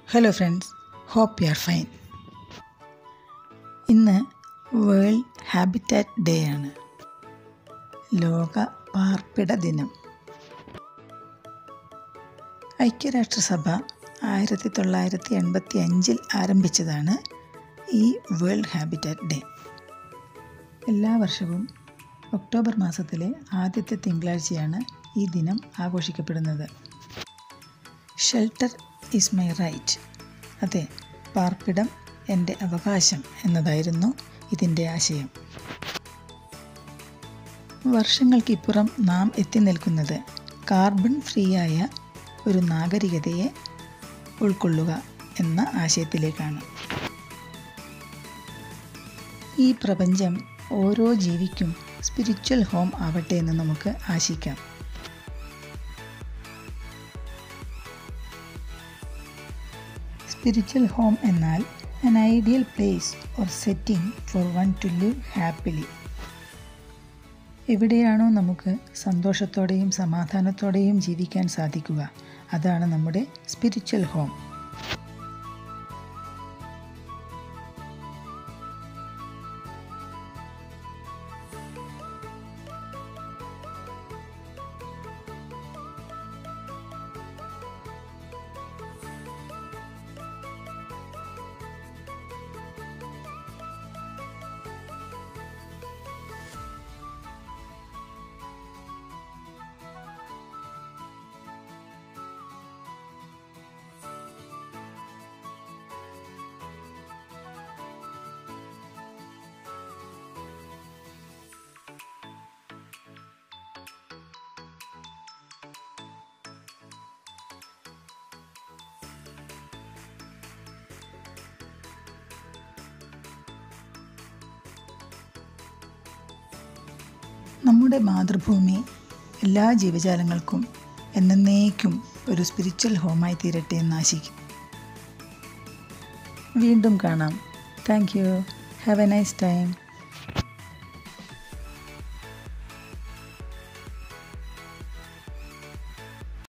hello friends hope you are fine ഇന്ന് world habitat day ആണ് ലോക പാർപ്പിട ദിനം ഐക്യരാഷ്ട്രസഭ ആയിരത്തി തൊള്ളായിരത്തി എൺപത്തി അഞ്ചിൽ ആരംഭിച്ചതാണ് ഈ വേൾഡ് ഹാബിറ്റാറ്റ് ഡേ എല്ലാ വർഷവും ഒക്ടോബർ മാസത്തിലെ ആദ്യത്തെ തിങ്കളാഴ്ചയാണ് ഈ ദിനം ആഘോഷിക്കപ്പെടുന്നത് ഷെൽട്ടർ ഈസ് മൈ റൈറ്റ് അതെ പാർപ്പിടം എൻ്റെ അവകാശം എന്നതായിരുന്നു ഇതിൻ്റെ ആശയം വർഷങ്ങൾക്കിപ്പുറം നാം എത്തി നിൽക്കുന്നത് കാർബൺ ഫ്രീ ആയ ഒരു നാഗരികതയെ ഉൾക്കൊള്ളുക എന്ന ആശയത്തിലേക്കാണ് ഈ പ്രപഞ്ചം ഓരോ ജീവിക്കും സ്പിരിച്വൽ ഹോം ആവട്ടെ എന്ന് നമുക്ക് ആശിക്കാം സ്പിരിച്വൽ ഹോം എന്നാൽ an ideal place or setting for one to live happily എവിടെയാണോ നമുക്ക് സന്തോഷത്തോടെയും സമാധാനത്തോടെയും ജീവിക്കാൻ സാധിക്കുക അതാണ് നമ്മുടെ സ്പിരിച്വൽ ഹോം നമ്മുടെ മാതൃഭൂമി എല്ലാ ജീവജാലങ്ങൾക്കും എന്നേക്കും ഒരു സ്പിരിച്വൽ ഹോമായി തീരട്ടെ എന്ന് ആശിക്കും വീണ്ടും കാണാം thank you have a nice time